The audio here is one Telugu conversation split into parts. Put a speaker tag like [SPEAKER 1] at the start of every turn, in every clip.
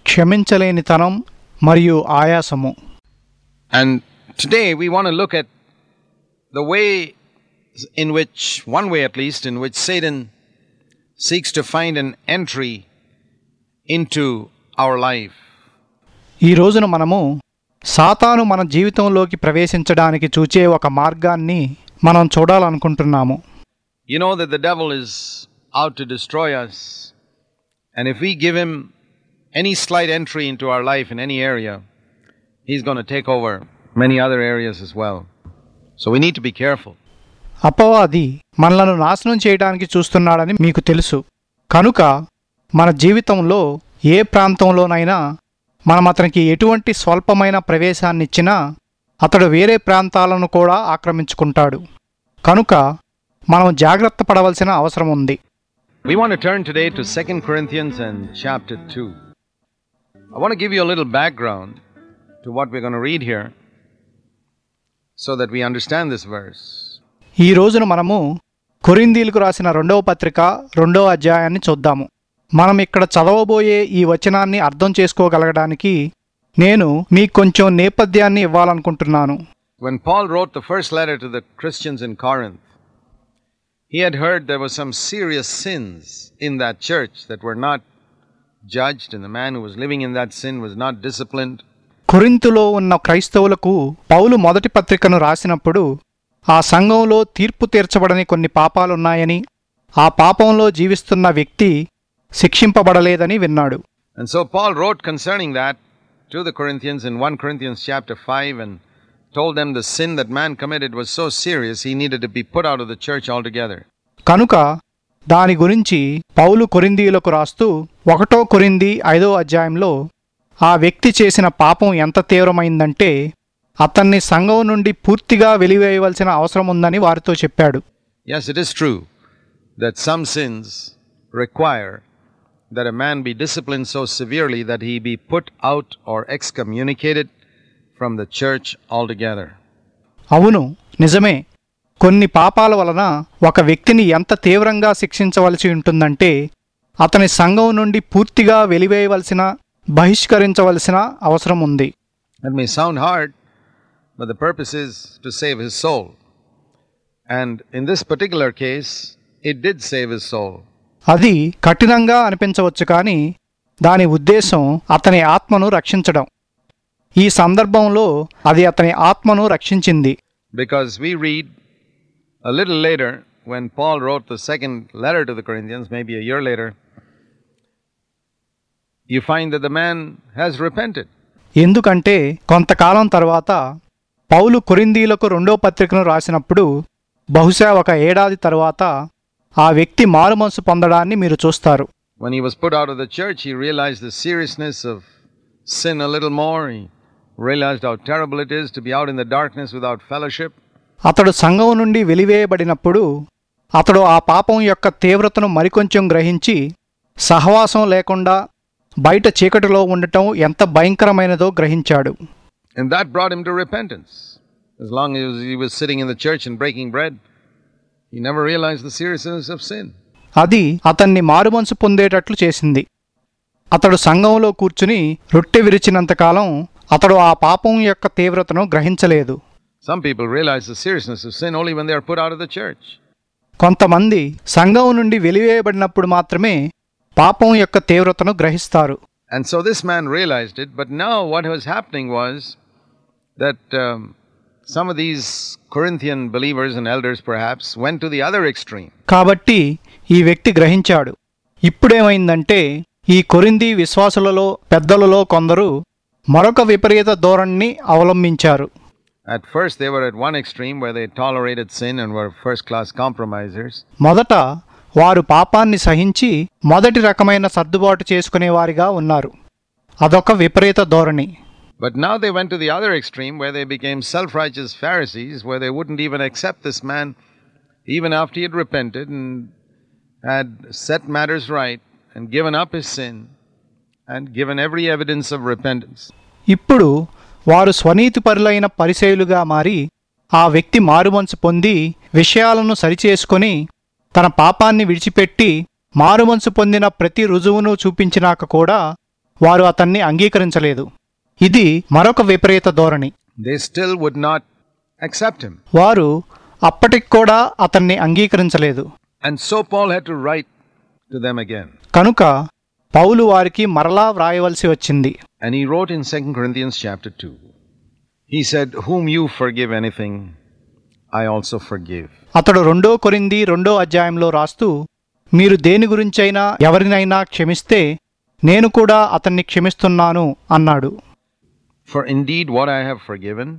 [SPEAKER 1] క్షమించలేనితనం మరియు ఆయాసము
[SPEAKER 2] And today we want to look at the way in which, one way at least, in which Satan seeks to find an entry into our life.
[SPEAKER 1] ఈ రోజున మనము సాతాను మన జీవితంలోకి ప్రవేశించడానికి చూచే ఒక మార్గాన్ని మనం చూడాలనుకుంటున్నాము
[SPEAKER 2] You know that the devil is out to destroy us, and if we give him any slight entry into our life in any area, he's going to take over many other areas as well. So we need to be careful.
[SPEAKER 1] అపవాది మనలను నాశనం చేయడానికి చూస్తున్నాడని మీకు తెలుసు కనుక మన జీవితంలో ఏ ప్రాంతంలోనైనా మనం అతనికి ఎటువంటి స్వల్పమైన ప్రవేశాన్నిచ్చినా అతడు వేరే ప్రాంతాలను కూడా ఆక్రమించుకుంటాడు కనుక మనం జాగ్రత్త పడవలసిన అవసరం ఉంది
[SPEAKER 2] We want to turn today to 2 Corinthians and chapter 2. I want to give you a little background to what we're going to read here so that we understand this verse.
[SPEAKER 1] ఈ రోజున మనము కొరిందీలకు రాసిన రెండవ పత్రిక రెండవ అధ్యాయాన్ని చూద్దాము మనం ఇక్కడ చదవబోయే ఈ వచనాన్ని అర్థం చేసుకోగలగడానికి నేను మీకు కొంచెం నేపథ్యాన్ని ఇవ్వాలనుకుంటున్నాను
[SPEAKER 2] When Paul wrote the first letter to the Christians in Corinth, he had heard there were some serious sins in that church that were not judged, and the man who was living in that sin was not disciplined.
[SPEAKER 1] కొరింతులో ఉన్న క్రైస్తవులకు పౌలు మొదటి పత్రికను రాసినప్పుడు ఆ సంఘంలో తీర్పు తీర్చబడని కొన్ని పాపాలున్నాయని ఆ పాపంలో జీవిస్తున్న వ్యక్తి శిక్షింపబడలేదని విన్నాడు
[SPEAKER 2] And so Paul wrote concerning that to the Corinthians in 1 Corinthians chapter 5 and told them the sin that man committed was so serious he needed to be put out of the church altogether.
[SPEAKER 1] కనుక దాని గురించి పౌలు కొరిందీలకు రాస్తూ ఒకటో కొరింది ఐదో అధ్యాయంలో ఆ వ్యక్తి చేసిన పాపం ఎంత తీవ్రమైందంటే అతన్ని సంఘం నుండి పూర్తిగా వెలివేయవలసిన అవసరం ఉందని వారితో చెప్పాడు
[SPEAKER 2] Yes, it is true that some sins require that a man be disciplined so severely that he be put out or excommunicated from the church altogether.
[SPEAKER 1] అవును నిజమే కొన్ని పాపాల వలన ఒక వ్యక్తిని ఎంత తీవ్రంగా శిక్షించవలసి ఉంటుందంటే అతని సంఘం నుండి పూర్తిగా వెలివేయవలసిన బహిష్కరించవలసిన అవసరం ఉంది
[SPEAKER 2] That may sound hard, but the purpose is to save his soul. And in this particular case, it did save his soul.
[SPEAKER 1] అది కఠినంగా అనిపించవచ్చు కానీ దాని ఉద్దేశం అతని ఆత్మను రక్షించడం ఈ సందర్భంలో అది అతని ఆత్మను రక్షించింది
[SPEAKER 2] Because we read a little later, when Paul wrote the second letter to the Corinthians, maybe a year later, you find that the man has repented.
[SPEAKER 1] ఎందుకంటే కొంతకాలం తర్వాత పౌలు కొరిందీలకు రెండో పత్రికను రాసినప్పుడు బహుశా ఒక ఏడాది తర్వాత ఆ వ్యక్తి మారుమనసు పొందడాన్ని మీరు చూస్తారు
[SPEAKER 2] When he was put out of the church, he realized the seriousness of sin a little more. He realized how terrible it is to be out in the darkness without fellowship.
[SPEAKER 1] అతడు సంఘం నుండి వెలివేయబడినప్పుడు అతడు ఆ పాపం యొక్క తీవ్రతను మరికొంచెం గ్రహించి సహవాసం లేకుండా బయట చీకటిలో ఉండటం ఎంత భయంకరమైనదో గ్రహించాడు
[SPEAKER 2] And that brought him to repentance. As long as he was sitting in the church and breaking bread, he never realized the seriousness of sin.
[SPEAKER 1] అది అతన్ని మారుమనసు పొందేటట్లు చేసింది అతడు సంఘంలో కూర్చుని రొట్టె విరిచినంతకాలం అతడు ఆ పాపం యొక్క తీవ్రతను గ్రహించలేదు
[SPEAKER 2] Some people realize the seriousness of sin only when they are put out of the church.
[SPEAKER 1] కొంతమంది సంఘం నుండి వెలివేయబడినప్పుడు మాత్రమే పాపం యొక్క తీవ్రతను గ్రహిస్తారు
[SPEAKER 2] And so this man realized it, but now what was happening was that um, some of these Corinthian believers and elders perhaps went to the other extreme.
[SPEAKER 1] కాబట్టి ఈ వ్యక్ti గ్రహించాడు ఇప్పుడేమైందంటే ఈ కొరింది విశ్వాసులలో పెద్దలలో కొందరు మరొక విపరీత ధోరణిని అవలంబించారు
[SPEAKER 2] At first, they were at one extreme where they tolerated sin and were first class compromisers.
[SPEAKER 1] మొదట వారు పాపాన్ని సహించి మొదటి రకమైన సర్దుబాటు చేసుకునేవారిగా ఉన్నారు అదొక విపరీత ధోరణి
[SPEAKER 2] But now they went to the other extreme where they became self righteous Pharisees, where they wouldn't even accept this man even after he had repented and had set matters right and given up his sin and given every evidence of repentance.
[SPEAKER 1] ఇప్పుడు వారు స్వనీతిపరులైన పరిచయులుగా మారి ఆ వ్యక్తి మారుమనసు పొంది విషయాలను సరిచేసుకొని తన పాపాన్ని విడిచిపెట్టి మారుమనసు పొందిన ప్రతి రుజువును చూపించినాక కూడా వారు అతన్ని అంగీకరించలేదు ఇది మరొక విపరీత ధోరణి
[SPEAKER 2] They still would not accept him.
[SPEAKER 1] వారు అప్పటికి కూడా అతన్ని అంగీకరించలేదు
[SPEAKER 2] And so Paul had to write to them again.
[SPEAKER 1] కనుక పౌలు వారికి మరలా వ్రాయవలసి వచ్చింది
[SPEAKER 2] And he wrote in 2 Corinthians chapter 2. He said, Whom you forgive anything, I also forgive.
[SPEAKER 1] అతడు రెండో కొరింది రెండో అధ్యాయంలో రాస్తూ మీరు దేని గురించైనా ఎవరినైనా క్షమిస్తే నేను కూడా అతన్ని క్షమిస్తున్నాను అన్నాడు
[SPEAKER 2] For indeed, what I have forgiven,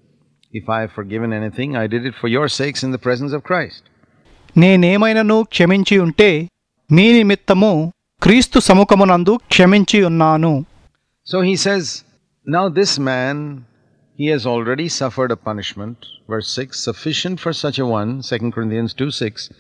[SPEAKER 2] if I have forgiven anything, I did it for your sakes in the presence of Christ.
[SPEAKER 1] నేనేమైనను క్షమించి ఉంటే మీ నిమిత్తము క్రీస్తు సముఖమునందు క్షమించి ఉన్నాను
[SPEAKER 2] So he says, Now this man, he has already suffered a punishment, verse 6, sufficient for such a one, 2 Corinthians 2 6,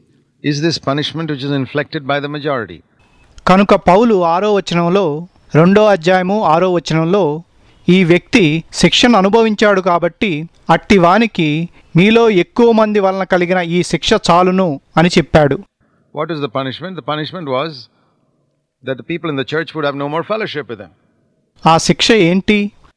[SPEAKER 2] is this punishment which is inflicted by the majority.
[SPEAKER 1] కనుక పౌలు ఆరో వచనంలో రెండో అధ్యాయము ఆరో వచనంలో ఈ వ్యక్తి శిక్షను అనుభవించాడు కాబట్టి అట్టి వానికి మీలో ఎక్కువ మంది వలన కలిగిన ఈ శిక్ష చాలును అని చెప్పాడు
[SPEAKER 2] What is the punishment? The punishment was that the people in the church would have no more fellowship with him.
[SPEAKER 1] ఆ శిక్ష ఏంటి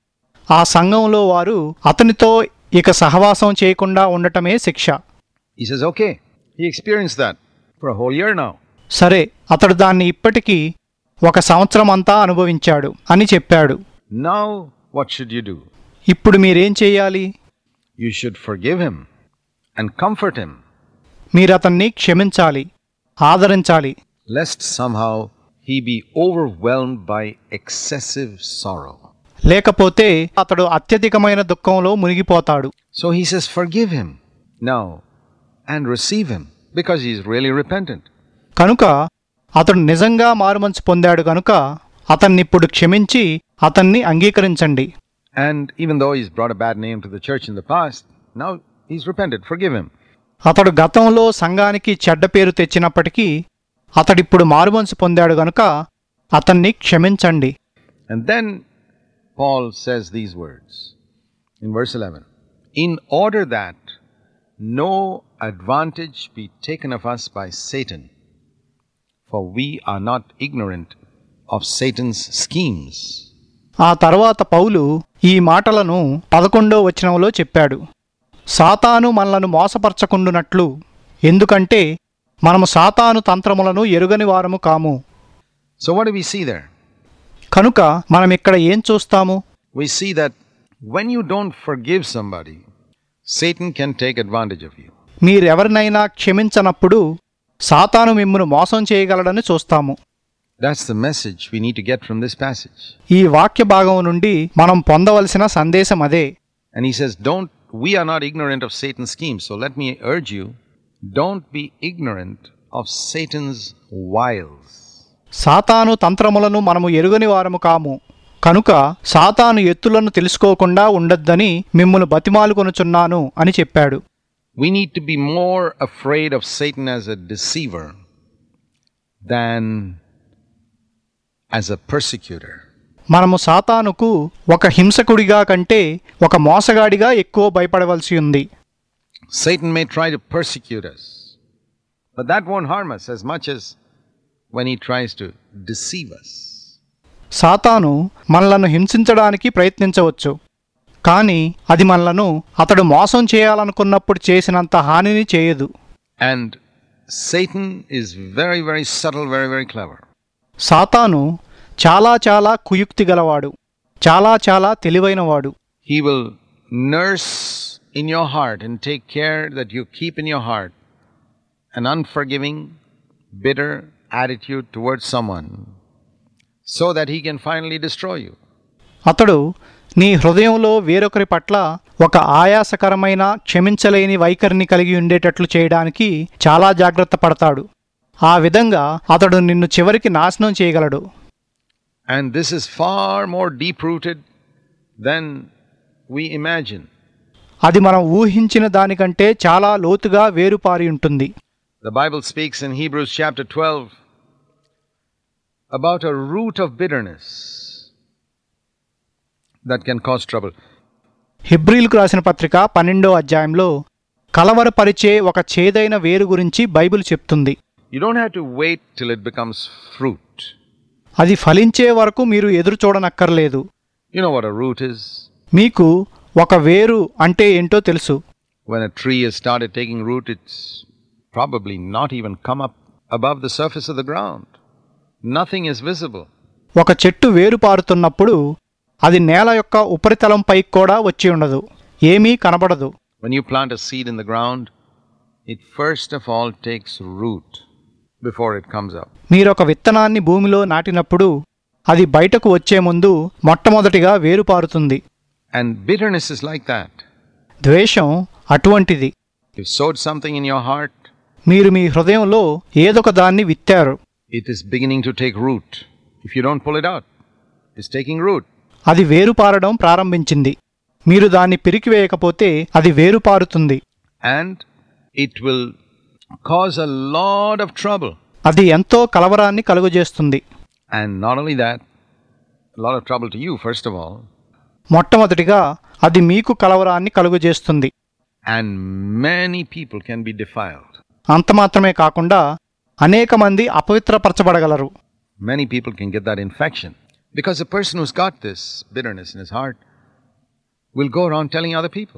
[SPEAKER 1] ఆ సంఘంలో వారు అతనితో ఇక సహవాసం చేయకుండా ఉండటమే శిక్ష
[SPEAKER 2] He says, Okay, he experienced that for a whole year now.
[SPEAKER 1] సరే అతడు దాన్ని ఇప్పటికీ ఒక సంవత్సరం అంతా అనుభవించాడు అని చెప్పాడు
[SPEAKER 2] Now, what should you do?
[SPEAKER 1] ఇప్పుడు మీరేం చేయాలి
[SPEAKER 2] You should forgive him and comfort him,
[SPEAKER 1] మీరతన్ని క్షమించాలి ఆదరించాలి
[SPEAKER 2] lest somehow he be overwhelmed by excessive sorrow.
[SPEAKER 1] లేకపోతే అతడు అత్యధికమైన దుఃఖంలో మునిగిపోతాడు
[SPEAKER 2] So he says, Forgive him now and receive him because he is really repentant.
[SPEAKER 1] కనుక అతడు నిజంగా మారుమనసు పొందాడు కనుక అతన్నిప్పుడు క్షమించి అతన్ని అంగీకరించండి
[SPEAKER 2] And even though he's brought a bad name to the church in the past, now he's repented. Forgive him.
[SPEAKER 1] అతడు గతంలో సంఘానికి చెడ్డ పేరు తెచ్చినప్పటికీ అతడిప్పుడు మారుమనసు పొందాడు గనుక అతన్ని క్షమించండి
[SPEAKER 2] And then Paul says these words in verse 11 In order that no advantage be taken of us by Satan, for we are not ignorant of Satan's schemes.
[SPEAKER 1] ఆ తర్వాత పౌలు ఈ మాటలను పదకొండో వచనంలో చెప్పాడు సాతాను మనలను మోసపరచకుండునట్లు ఎందుకంటే మనము సాతాను తంత్రములను ఎరుగని వారము కాము
[SPEAKER 2] So, what do we see there?
[SPEAKER 1] కనుక మనం ఇక్కడ ఏం చూస్తాము
[SPEAKER 2] We see that when you don't forgive somebody, Satan can take advantage of you.
[SPEAKER 1] మీరెవరినైనా క్షమించనప్పుడు సాతాను మిమ్మును మోసం చేయగలడని చూస్తాము
[SPEAKER 2] That's the message we need to get from this passage.
[SPEAKER 1] ఈ వాక్య భాగం నుండి మనం పొందవలసిన సందేశం అదే
[SPEAKER 2] And he says, Don't, we are not ignorant of Satan's schemes. So let me urge you, don't be ignorant of Satan's wiles.
[SPEAKER 1] సాతాను తంత్రములను మనము ఎరుగని వారము కాము కనుక సాతాను ఎత్తులను తెలుసుకోకుండా ఉండొద్దని మిమ్మును బతిమాలుకొనుచున్నాను అని చెప్పాడు
[SPEAKER 2] We need to be more afraid of Satan as a deceiver than as a persecutor.
[SPEAKER 1] మనము సాతానుకు ఒక హింసకుడిగా కంటే ఒక మోసగాడిగా ఎక్కువ భయపడవలసి ఉంది
[SPEAKER 2] Satan may try to persecute us, but that won't harm us as much as when he tries to deceive us.
[SPEAKER 1] సాతాను మనలను హింసించడానికి ప్రయత్నించవచ్చు కానీ అది మనలను అతడు మోసం చేయాలనుకున్నప్పుడు చేసినంత హానిని చేయదు
[SPEAKER 2] And Satan is very, very subtle, very, very clever.
[SPEAKER 1] సాతాను చాలా చాలా కుయుక్తి గలవాడు చాలా చాలా తెలివైనవాడు
[SPEAKER 2] He will nurse in your heart and take care that you keep in your heart an unforgiving, bitter attitude towards someone so that he can finally destroy you.
[SPEAKER 1] అతడు నీ హృదయంలో వేరొకరి పట్ల ఒక ఆయాసకరమైన క్షమించలేని వైఖరిని కలిగి ఉండేటట్లు చేయడానికి చాలా జాగ్రత్త పడతాడు ఆ విధంగా అతడు నిన్ను చివరికి నాశనం చేయగలడు
[SPEAKER 2] And this is far more deep rooted than we imagine.
[SPEAKER 1] అది మనం ఊహించిన దానికంటే చాలా లోతుగా వేరుపారి ఉంటుంది
[SPEAKER 2] The Bible speaks in Hebrews chapter 12 about a root of bitterness that can cause trouble.
[SPEAKER 1] హిబ్రిల్కు రాసిన పత్రిక పన్నెండో అధ్యాయంలో కలవరపరిచే ఒక చేదైన వేరు గురించి బైబిల్ చెప్తుంది
[SPEAKER 2] You don't have to wait till it becomes fruit.
[SPEAKER 1] అది ఫలించే వరకు మీరు ఎదురు చూడనక్కర్లేదు
[SPEAKER 2] You know what a root is?
[SPEAKER 1] మీకు ఒక వేరు అంటే ఏంటో తెలుసు
[SPEAKER 2] When a tree has started taking root, it's probably not even come up above the surface of the ground. Nothing is visible.
[SPEAKER 1] ఒక చెట్టు వేరు పారుతున్నప్పుడు అది నేల యొక్క ఉపరితలం పైకి కూడా వచ్చి ఉండదు ఏమీ కనబడదు
[SPEAKER 2] When you plant a seed in the ground, it first of all takes root before it comes up.
[SPEAKER 1] మీరొక విత్తనాన్ని భూమిలో నాటినప్పుడు అది బయటకు వచ్చే ముందు మొట్టమొదటిగా వేరు పారుతుంది
[SPEAKER 2] And bitterness is like that.
[SPEAKER 1] ద్వేషం అటువంటిది
[SPEAKER 2] You've sowed something in your heart,
[SPEAKER 1] మీరు మీ హృదయంలో ఏదొక దాన్ని విత్తారు
[SPEAKER 2] it is beginning to take root. If you don't pull it out, it's taking root.
[SPEAKER 1] అది వేరు పారడం ప్రారంభించింది మీరు దాన్ని పిరికివేయకపోతే అది వేరు పారుతుంది
[SPEAKER 2] And it will cause a lot of trouble.
[SPEAKER 1] అది ఎంతో కలవరాన్ని కలుగజేస్తుంది
[SPEAKER 2] And not only that, a lot of trouble to you, first of all,
[SPEAKER 1] మొట్టమొదటిగా అది మీకు కలవరాన్ని కలుగజేస్తుంది
[SPEAKER 2] and many people can be defiled.
[SPEAKER 1] అంత మాత్రమే కాకుండా అనేక మంది అపవిత్రపరచబడగలరు
[SPEAKER 2] Many people can get that infection. Because the person who's got this bitterness in his heart will go around telling other people.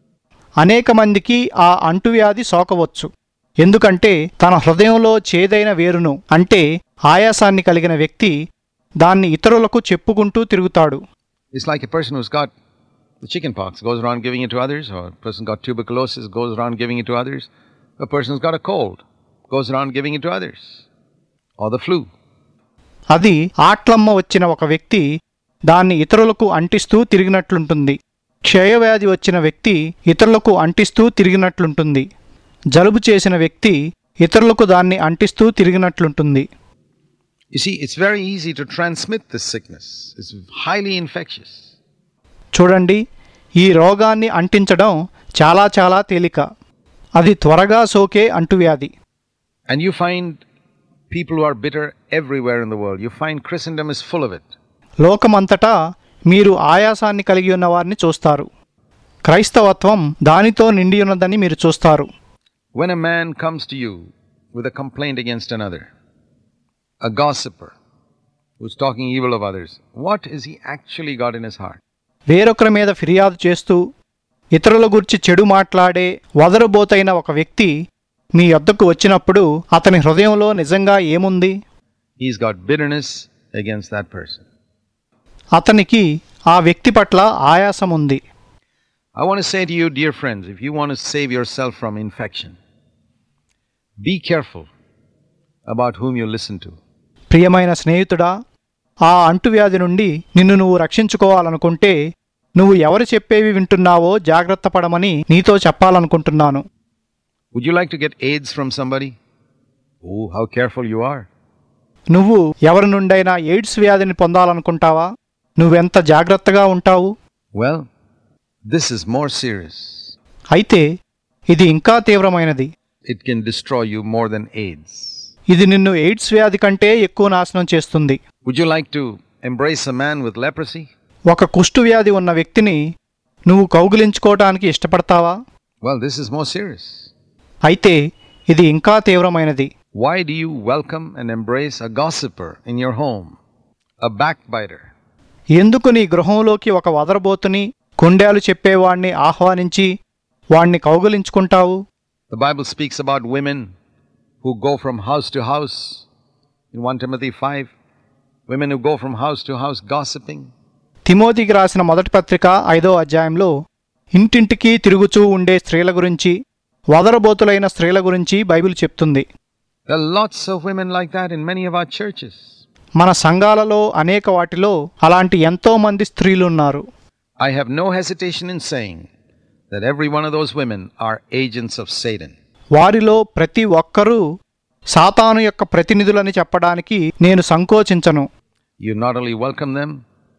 [SPEAKER 1] అనేక మందికి ఆ అంటువ్యాధి సోకవచ్చు ఎందుకంటే తన హృదయంలో చేదైన వేరును అంటే ఆయాసాన్ని కలిగిన వ్యక్తి దాన్ని ఇతరులకు చెప్పుకుంటూ తిరుగుతాడు
[SPEAKER 2] It's like a person who's got the chicken pox, goes around giving it to others, or a person got tuberculosis, goes around giving it to others. A person who's got a cold, goes around giving it to others. Or the flu.
[SPEAKER 1] అది ఆట్లమ్మ వచ్చిన ఒక వ్యక్తి దాన్ని ఇతరులకు అంటిస్తూ తిరిగినట్లుంటుంది క్షయవ్యాధి వచ్చిన వ్యక్తి ఇతరులకు అంటిస్తూ తిరిగినట్లుంటుంది జలుబు చేసిన వ్యక్తి ఇతరులకు దాన్ని అంటిస్తూ తిరిగినట్లుంటుంది
[SPEAKER 2] You see, it's very easy to transmit this sickness. It's highly infectious.
[SPEAKER 1] చూడండి ఈ రోగాన్ని అంటించడం చాలా చాలా తేలిక అది త్వరగా సోకే అంటువ్యాధి
[SPEAKER 2] And you find people who are bitter everywhere in the world. You find Christendom is full of it.
[SPEAKER 1] లోకమంతటా మీరు ఆయాసాన్ని కలిగి ఉన్న వారిని చూస్తారు క్రైస్తవత్వం దానితో నిండి ఉన్నదని మీరు చూస్తారు
[SPEAKER 2] When a man comes to you with a complaint against another, a gossiper who's talking evil of others, what has he actually got in his heart?
[SPEAKER 1] వేరొకరి మీద ఫిర్యాదు చేస్తూ ఇతరుల గురించి చెడు మాట్లాడే వదరబోతైన ఒక వ్యక్తి మీ యొద్దకు వచ్చినప్పుడు అతని హృదయంలో నిజంగా ఏముంది
[SPEAKER 2] He's got bitterness against that person.
[SPEAKER 1] అతనికి ఆ వ్యక్తి పట్ల ఆయాసం ఉంది
[SPEAKER 2] I want to say to you, dear friends, if you want to save yourself from infection, be careful about whom you listen to.
[SPEAKER 1] ప్రియమైన స్నేహితుడా ఆ అంటువ్యాధి నుండి నిన్ను నువ్వు రక్షించుకోవాలనుకుంటే నువ్వు ఎవరు చెప్పేవి వింటున్నావో జాగ్రత్త పడమని నీతో చెప్పాలనుకుంటున్నాను
[SPEAKER 2] Would you like to get AIDS from somebody? Oh, how careful you are.
[SPEAKER 1] నువ్వు ఎవరి నుండైనా ఎయిడ్స్ వ్యాధిని పొందాలనుకుంటావా నువ్వెంత జాగ్రత్తగా ఉంటావు
[SPEAKER 2] Well, this is more serious.
[SPEAKER 1] అయితే ఇది ఇంకా తీవ్రమైనది
[SPEAKER 2] It can destroy you more than AIDS.
[SPEAKER 1] ఇది నిన్ను ఎయిడ్స్ వ్యాధి కంటే ఎక్కువ నాశనం చేస్తుంది
[SPEAKER 2] Would you like to embrace a man with leprosy?
[SPEAKER 1] ఒక కుష్టు వ్యాధి ఉన్న వ్యక్తిని నువ్వు కౌగిలించుకోవటానికి ఇష్టపడతావా
[SPEAKER 2] Well, this is more serious.
[SPEAKER 1] అయితే ఇది ఇంకా తీవ్రమైనది
[SPEAKER 2] Why do you welcome and embrace a gossiper in your home, a backbiter?
[SPEAKER 1] ఎందుకు నీ గృహంలోకి ఒక వదరబోతుని కొండేలు చెప్పేవాణ్ణి ఆహ్వానించి వాణ్ణి కౌగిలించుకుంటావు
[SPEAKER 2] The Bible speaks about women who go from house to house. In 1 Timothy 5, women who go from house to house gossiping.
[SPEAKER 1] తిమోతికి రాసిన మొదటి పత్రిక ఐదో అధ్యాయంలో ఇంటింటికి తిరుగుచూ ఉండే స్త్రీల గురించి వదరబోతులైన స్త్రీల గురించి బైబిల్ చెప్తుంది
[SPEAKER 2] There are lots of women like that in many of our churches.
[SPEAKER 1] మన సంఘాలలో అనేక వాటిలో అలాంటి ఎంతో మంది స్త్రీలు ఉన్నారు
[SPEAKER 2] I have no hesitation in saying that every one of those women are agents of Satan.
[SPEAKER 1] వారిలో ప్రతి ఒక్కరూ సాతాను యొక్క ప్రతినిధులని చెప్పడానికి నేను సంకోచించను
[SPEAKER 2] You not only welcome them,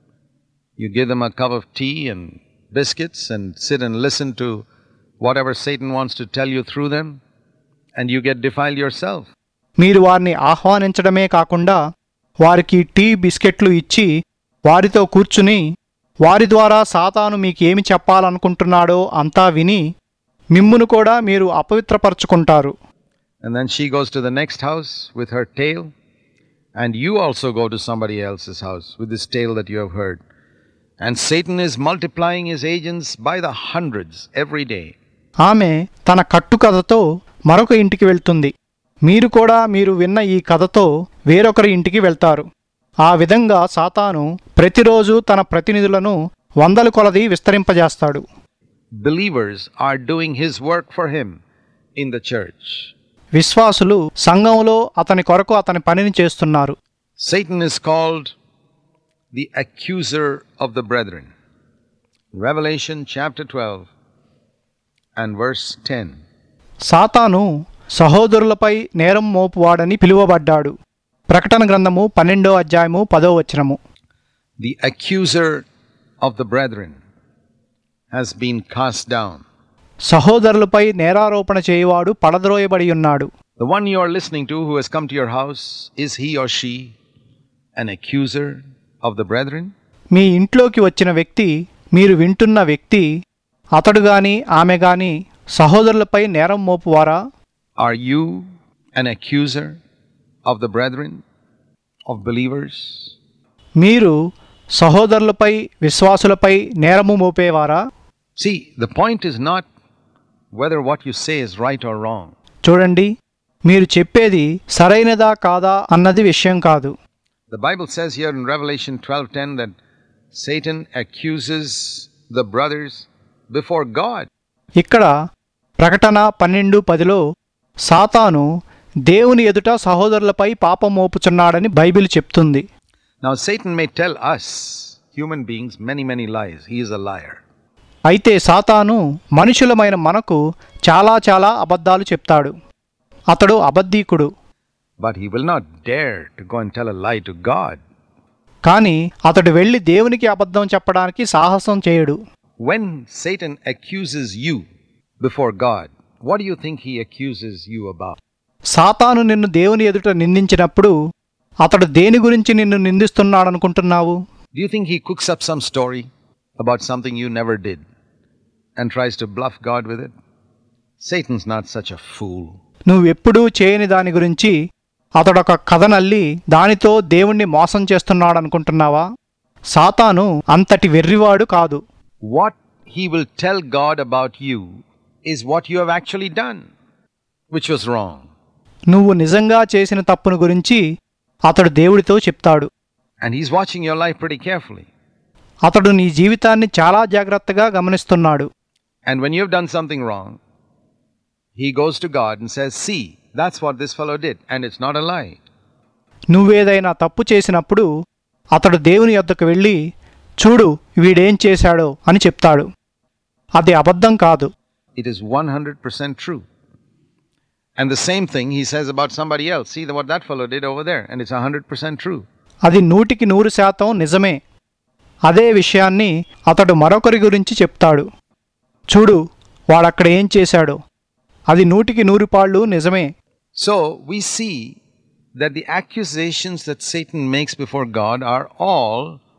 [SPEAKER 2] you give them a cup of tea and biscuits and sit and listen to whatever Satan wants to tell you through them, and you get defiled yourself.
[SPEAKER 1] మీరు వారిని ఆహ్వానించడమే కాకుండా వారికి టీ బిస్కెట్లు ఇచ్చి వారితో కూర్చుని వారి ద్వారా సాతాను మీకేమి చెప్పాలనుకుంటున్నాడో అంతా విని మిమ్మును కూడా మీరు అపవిత్రపరచుకుంటారు
[SPEAKER 2] And then she goes to the next house with her tail and you also go to somebody else's house with this tale that you have heard. And Satan is multiplying his agents by the hundreds every day.
[SPEAKER 1] ఆమె తన కట్టుకథతో మరొక ఇంటికి వెళ్తుంది మీరు కూడా మీరు విన్న ఈ కథతో వేరొకరి ఇంటికి వెళ్తారు ఆ విధంగా సాతాను ప్రతిరోజు తన ప్రతినిధులను వందల కొలది విస్తరింపజేస్తాడు
[SPEAKER 2] Believers are doing his work for him in the church.
[SPEAKER 1] విశ్వాసులు సంఘంలో అతని కొరకు అతని పనిని చేస్తున్నారు
[SPEAKER 2] Satan is called the accuser of the brethren. Revelation chapter 12 and verse 10.
[SPEAKER 1] సాతాను సహోదరులపై నేరం మోపువాడని పిలువబడ్డాడు ప్రకటన గ్రంథము పన్నెండో అధ్యాయము పదో వచనము
[SPEAKER 2] The accuser of the brethren has been cast down.
[SPEAKER 1] సహోదరులపై నేరారోపణ చేయువాడు పడద్రోయబడి ఉన్నాడు
[SPEAKER 2] The one you are listening to who has come to your house, is he or she an accuser of the brethren?
[SPEAKER 1] మీ ఇంట్లోకి వచ్చిన వ్యక్తి మీరు వింటున్న వ్యక్తి అతడు గాని ఆమె గాని సహోదరులపై నేరం మోపువారా
[SPEAKER 2] Are you an accuser of the brethren, of believers?
[SPEAKER 1] మీరు సహోదరులపై విశ్వాసులపై నేరము మోపేవారా
[SPEAKER 2] See, the point is not whether what you say is right or wrong.
[SPEAKER 1] చూడండి మీరు చెప్పేది సరైనదా కాదా అన్నది విషయం కాదు
[SPEAKER 2] The Bible says here in Revelation 12:10 that Satan accuses the brothers before God.
[SPEAKER 1] ఇక్కడ ప్రకటన పన్నెండు పదిలో సాతాను దేవుని ఎదుట సహోదరులపై పాపం మోపుచున్నాడని బైబిల్ చెప్తుంది
[SPEAKER 2] Now Satan may tell us human beings many many lies. He is a liar.
[SPEAKER 1] అయితే సాతాను మనుషులమైన మనకు చాలా చాలా అబద్ధాలు చెప్తాడు అతడు అబద్ధీకుడు
[SPEAKER 2] But he will not dare to go and tell a lie to God.
[SPEAKER 1] కానీ అతడు వెళ్ళి దేవునికి అబద్ధం చెప్పడానికి సాహసం చేయడు
[SPEAKER 2] When Satan accuses you before God, what do you think he accuses you about?
[SPEAKER 1] సాతాను నిన్ను దేవుని ఎదుట నిందించినప్పుడు అతడు దేని గురించి నిన్ను నిందిస్తున్నాడనుకుంటున్నావు
[SPEAKER 2] Do you think he cooks up some story about something you never did and tries to bluff God with it? Satan's not such a fool.
[SPEAKER 1] నువ్వెప్పుడూ చేయని దాని గురించి అతడొక కథ నల్లి దానితో దేవుణ్ణి మోసం చేస్తున్నాడనుకుంటున్నావా సాతాను అంతటి వెర్రివాడు కాదు
[SPEAKER 2] What he will tell God about you is what you have actually done, which was wrong.
[SPEAKER 1] నువ్వు నిజంగా చేసిన తప్పును గురించి అతడు దేవుడితో చెప్తాడు
[SPEAKER 2] And he's watching your life pretty carefully.
[SPEAKER 1] అతడు నీ జీవితాన్ని చాలా జాగ్రత్తగా గమనిస్తున్నాడు
[SPEAKER 2] And when you've done something wrong, he goes to God and says, See, that's what this fellow did, and it's not a lie.
[SPEAKER 1] నువ్వేదైనా తప్పు చేసినప్పుడు అతడు దేవుని యొద్దకు వెళ్ళి చూడు వీడేం చేశాడో అని చెప్తాడు అది అబద్ధం కాదు
[SPEAKER 2] It is 100% true. And the same thing he says about somebody else. See what that fellow did over there, and it's 100% true.
[SPEAKER 1] అది నూటికి నూరు శాతం నిజమే అదే విషయాన్ని అతడు మరొకరి గురించి చెప్తాడు చూడు వాడక్కడ ఏం చేశాడో అది నూటికి నూరు పాళ్ళు నిజమే
[SPEAKER 2] So we see that the accusations that Satan makes before God are all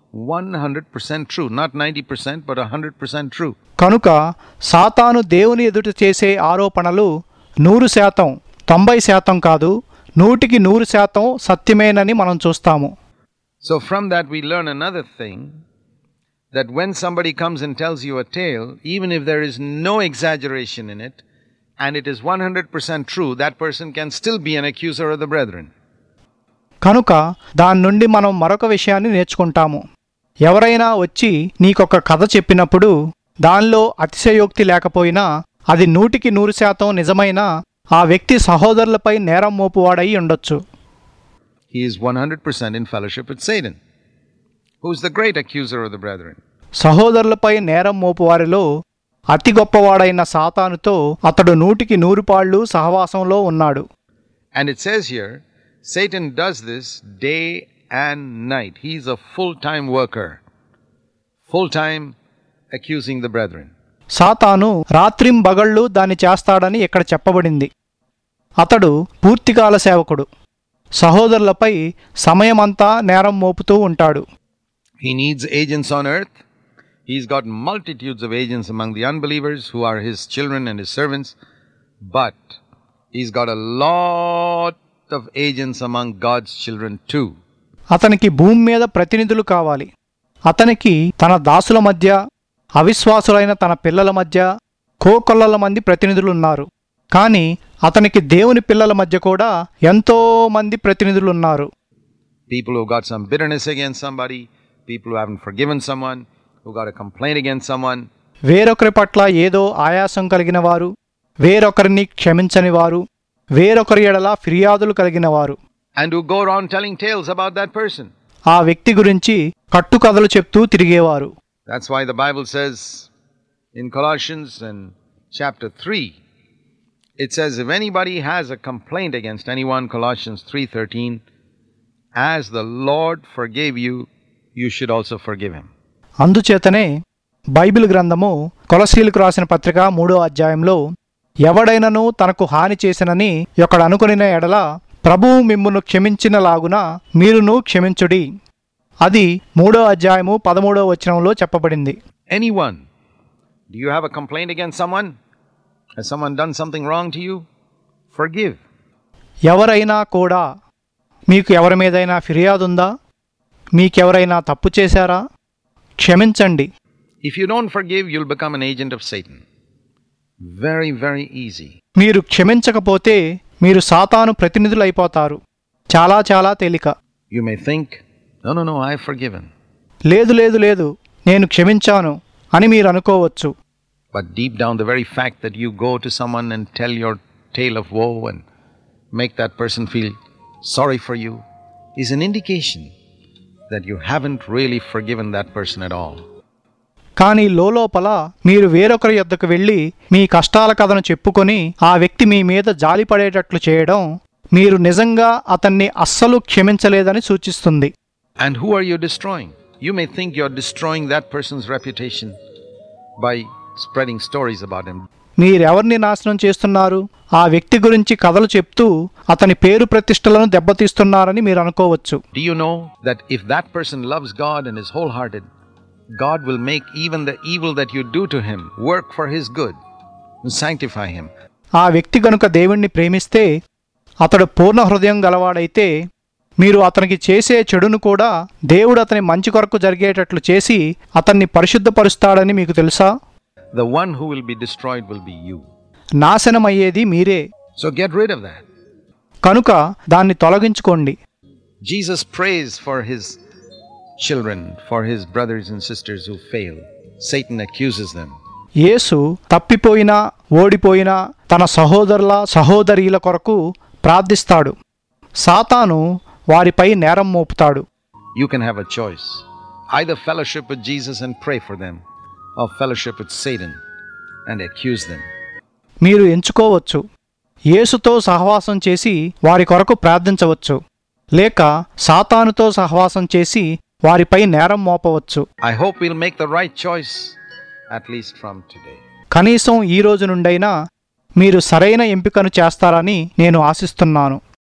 [SPEAKER 2] 100% true. Not 90%, but 100% true.
[SPEAKER 1] కనుక సాతాను దేవుని ఎదుట చేసే ఆరోపణలు నూరు శాతం తొంభై శాతం కాదు నూటికి నూరు శాతం సత్యమేనని మనం చూస్తాము
[SPEAKER 2] So from that we learn another thing that when somebody comes and tells you a tale, even if there is no exaggeration in it, and it is 100% true, that person can still be an accuser of the brethren.
[SPEAKER 1] కనుక దాని నుండి మనం మరొక విషయాన్ని నేర్చుకుంటాము ఎవరైనా వచ్చి నీకొక కథ చెప్పినప్పుడు దానిలో అతిశయోక్తి లేకపోయినా అది నూటికి నూరు శాతం నిజమైన ఆ వ్యక్తి సహోదరులపై నేరం మోపువాడై ఉండొచ్చు
[SPEAKER 2] He is 100% in fellowship with Satan, who's the great accuser of the brethren.
[SPEAKER 1] సహోదరులపై నేరం మోపువారిలో అతి గొప్పవాడైన సాతానుతో అతడు నూటికి నూరు పాళ్ళు సహవాసంలో ఉన్నాడు
[SPEAKER 2] And it says here, Satan does this day and night. He's a full time worker, full time accusing the brethren.
[SPEAKER 1] సాతాను రాత్రింబగళ్ళు దాన్ని చేస్తాడని ఇక్కడ చెప్పబడింది అతడు పూర్తికాల సేవకుడు సహోదరులపై సమయమంతా నేరం మోపుతూ ఉంటాడు
[SPEAKER 2] He needs agents on earth. He's got multitudes of agents among the unbelievers who are his children and his servants. But he's got a lot of agents among God's children too.
[SPEAKER 1] అతనికి భూమి మీద ప్రతినిధులు కావాలి అతనికి తన దాసుల మధ్య అవిశ్వాసులైన తన పిల్లల మధ్య కోకొల్లల మంది ప్రతినిధులున్నారు కానీ అతనికి దేవుని పిల్లల మధ్య కూడా ఎంతో మంది ప్రతినిధులున్నారు
[SPEAKER 2] People who got some bitterness against somebody, people who haven't forgiven someone, who got a complaint against someone,
[SPEAKER 1] వేరొకరి పట్ల ఏదో ఆయాసం కలిగిన వారు వేరొకరిని క్షమించని వారు వేరొకరి ఎడల ఫిర్యాదులు కలిగిన వారు
[SPEAKER 2] and who go around telling tales about that person.
[SPEAKER 1] ఆ వ్యక్తి గురించి కట్టుకథలు చెప్తూ తిరిగేవారు
[SPEAKER 2] That's why the Bible says in Colossians and chapter 3 it says if anybody has a complaint against anyone Colossians 3:13 as the Lord forgave you you should also forgive him.
[SPEAKER 1] అందుచేతనే బైబిల్ గ్రంథము కొలసీలకు రాసిన పత్రిక మూడో అధ్యాయంలో ఎవడైనను తనకు హాని చేసినని ఒకడు అనుకొనిన ఎడల ప్రభువు మిమ్మును క్షమించినలాగున మీరును క్షమించుడి అది మూడో అధ్యాయము పదమూడో వచనంలో చెప్పబడింది
[SPEAKER 2] Anyone do you have a complaint against someone? Has someone done something wrong to you? Forgive.
[SPEAKER 1] ఎవరైనా కూడా మీకు ఎవరి మీదైనా ఫిర్యాదు ఉందా మీకెవరైనా తప్పు చేశారా క్షమించండి
[SPEAKER 2] If you don't forgive, you'll become an agent of Satan. Very, very easy.
[SPEAKER 1] మీరు క్షమించకపోతే మీరు సాతాను ప్రతినిధులైపోతారు చాలా చాలా తేలిక
[SPEAKER 2] You may think, no, no, no, I've forgiven.
[SPEAKER 1] లేదు లేదు లేదు నేను క్షమించాను అని మీరు అనుకోవచ్చు
[SPEAKER 2] But deep down, the very fact that you go to someone and tell your tale of woe and make that person feel sorry for you is an indication that you haven't really forgiven that person at all.
[SPEAKER 1] కానీ లోపల మీరు వేరొకరి యొద్దకు వెళ్ళి మీ కష్టాల కథను చెప్పుకొని ఆ వ్యక్తి మీ మీద జాలిపడేటట్లు చేయడం మీరు నిజంగా అతన్ని అస్సలు క్షమించలేదని సూచిస్తుంది
[SPEAKER 2] And who are you destroying? You may think you're destroying that person's reputation by spreading stories about him.
[SPEAKER 1] మీరెవరిని నాశనం చేస్తున్నారు ఆ వ్యక్తి గురించి కథలు చెప్తూ అతని పేరు ప్రతిష్టలను దెబ్బతీస్తున్నారని మీరు అనుకోవచ్చు
[SPEAKER 2] Do you know that if that person loves God and is wholehearted, God will make even the evil that you do to him work for his good and sanctify him.
[SPEAKER 1] ఆ వ్యక్తి గనుక దేవుణ్ణి ప్రేమిస్తే అతడు పూర్ణ హృదయం గలవాడైతే మీరు అతనికి చేసే చెడును కూడా దేవుడు అతని మంచి కొరకు జరిగేటట్లు చేసి అతన్ని పరిశుద్ధపరుస్తాడని మీకు తెలుసా
[SPEAKER 2] The one who will be destroyed will be you.
[SPEAKER 1] నాశనమయ్యేది మీరే
[SPEAKER 2] So get rid of that.
[SPEAKER 1] కనుక దాన్ని తొలగించుకోండి
[SPEAKER 2] Jesus prays for his children, for his brothers and sisters who fail. Satan accuses them.
[SPEAKER 1] యేసు తప్పిపోయినా ఓడిపోయినా తన సహోదరుల సహోదరీల కొరకు ప్రార్థిస్తాడు సాతాను వారిపై నేరం మోపుతాడు
[SPEAKER 2] You can have a choice either fellowship with Jesus and pray for them, or fellowship with Satan and accuse them.
[SPEAKER 1] మీరు ఎంచుకోవచ్చు యేసుతో సహవాసం చేసి వారి కొరకు ప్రార్థించవచ్చు లేక సాతానుతో సహవాసం చేసి వారిపై నేరం మోపవచ్చు
[SPEAKER 2] I hope we'll make the right choice, at least from today.
[SPEAKER 1] కనీసం ఈ రోజు నుండైనా మీరు సరైన ఎంపికను చేస్తారని నేను ఆశిస్తున్నాను